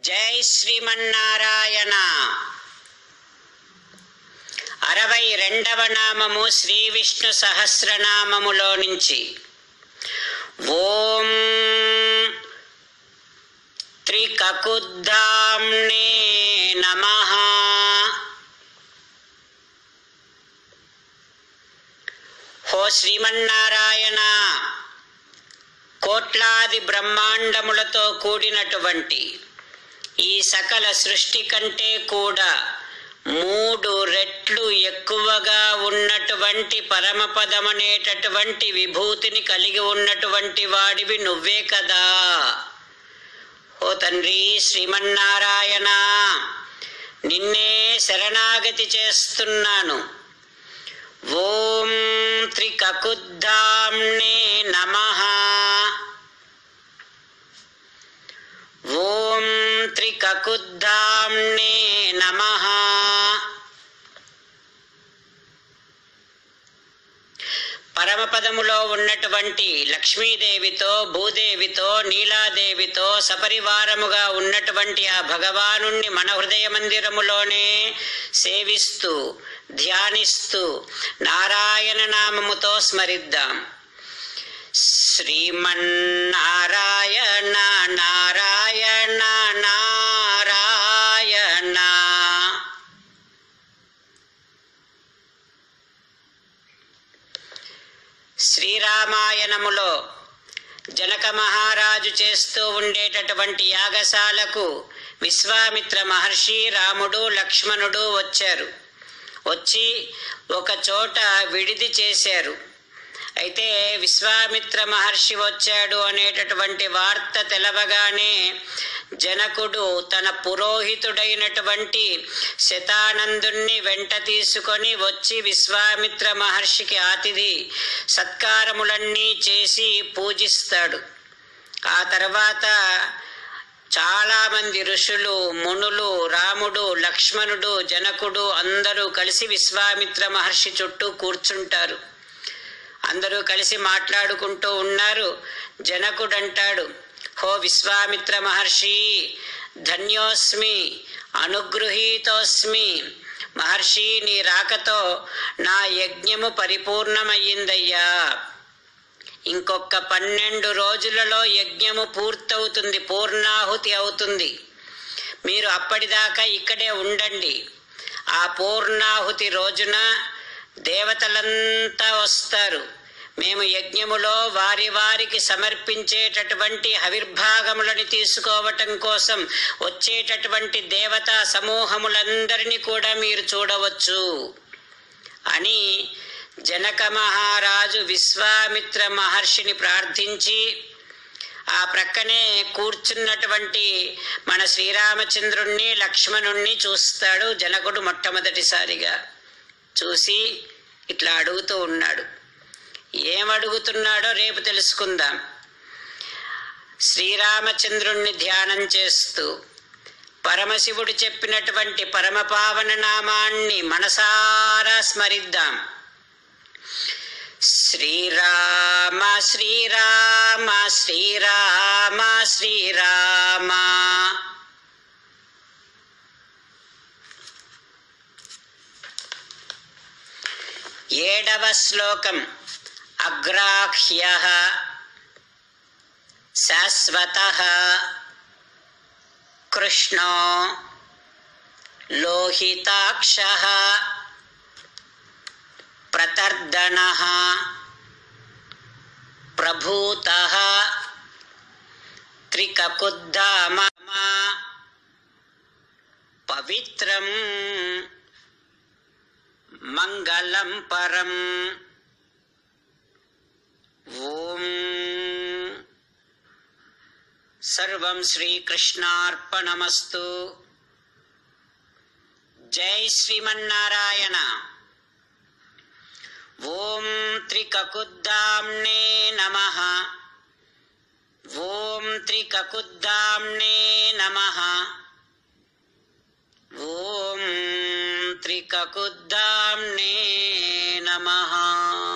జై శ్రీమన్నారాయణ అరవై రెండవ నామము శ్రీ విష్ణు సహస్రనామములో నుంచి ఓం త్రికకుద్ధాంనే నమ హో శ్రీమన్నారాయణ కోట్లాది బ్రహ్మాండములతో కూడినటువంటి ఈ సకల సృష్టి కంటే కూడా మూడు రెట్లు ఎక్కువగా ఉన్నటువంటి పరమపదమనేటటువంటి విభూతిని కలిగి ఉన్నటువంటి వాడివి నువ్వే కదా ఓ తండ్రి శ్రీమన్నారాయణ నిన్నే శరణాగతి చేస్తున్నాను ఓం త్రికకుద్ధాంనే నమ ఓం త్రికకుద్ధాంనే నమ పరమపదములో ఉన్నటువంటి లక్ష్మీదేవితో భూదేవితో నీలాదేవితో సపరివారముగా ఉన్నటువంటి ఆ భగవాను మన హృదయ మందిరములోనే సేవిస్తూ ధ్యానిస్తూ నారాయణ నామముతో స్మరిద్దాం శ్రీమన్నారాయణ నారాయణ నారాయణ శ్రీరామాయణములో జనక మహారాజు చేస్తూ ఉండేటటువంటి యాగశాలకు విశ్వామిత్ర మహర్షి రాముడు లక్ష్మణుడు వచ్చారు వచ్చి ఒక చోట విడిది చేశారు అయితే విశ్వామిత్ర మహర్షి వచ్చాడు అనేటటువంటి వార్త తెలవగానే జనకుడు తన పురోహితుడైనటువంటి శతానందుణ్ణి వెంట తీసుకొని వచ్చి విశ్వామిత్ర మహర్షికి ఆతిథి సత్కారములన్నీ చేసి పూజిస్తాడు ఆ తర్వాత చాలామంది ఋషులు మునులు రాముడు లక్ష్మణుడు జనకుడు అందరూ కలిసి విశ్వామిత్ర మహర్షి చుట్టూ కూర్చుంటారు అందరూ కలిసి మాట్లాడుకుంటూ ఉన్నారు జనకుడు అంటాడు హో విశ్వామిత్ర మహర్షి ధన్యోస్మి అనుగృహీతోస్మి మహర్షి నీ రాకతో నా యజ్ఞము పరిపూర్ణమయ్యిందయ్యా ఇంకొక పన్నెండు రోజులలో యజ్ఞము పూర్తవుతుంది పూర్ణాహుతి అవుతుంది మీరు అప్పటిదాకా ఇక్కడే ఉండండి ఆ పూర్ణాహుతి రోజున దేవతలంతా వస్తారు మేము యజ్ఞములో వారి వారికి సమర్పించేటటువంటి హవిర్భాగములని తీసుకోవటం కోసం వచ్చేటటువంటి దేవతా సమూహములందరినీ కూడా మీరు చూడవచ్చు అని జనక మహారాజు విశ్వామిత్ర మహర్షిని ప్రార్థించి ఆ ప్రక్కనే కూర్చున్నటువంటి మన శ్రీరామచంద్రుణ్ణి లక్ష్మణుణ్ణి చూస్తాడు జనకుడు మొట్టమొదటిసారిగా చూసి ఇట్లా అడుగుతూ ఉన్నాడు ఏమడుగుతున్నాడో రేపు తెలుసుకుందాం శ్రీరామచంద్రుణ్ణి ధ్యానం చేస్తూ పరమశివుడు చెప్పినటువంటి పరమపావన నామాన్ని మనసారా స్మరిద్దాం శ్రీరామ శ్రీరామ శ్రీరామ శ్రీరామ ఏడవ శ్లోకం అగ్రాహ్య శాశ్వత కృష్ణో లోహితాక్ష ప్రతర్దన ప్రభూత త్రికకుద్ధామ పవిత్రం మంగళం పరం ఓం సర్వం శ్రీకృష్ణార్పణమస్తు జై శ్రీమన్నారాయణ ఓం త్రికకుద్దాంనే నమ ఓం త్రికకుద్దాంనే నమ ఓం త్రికకుద్దాంనే నమ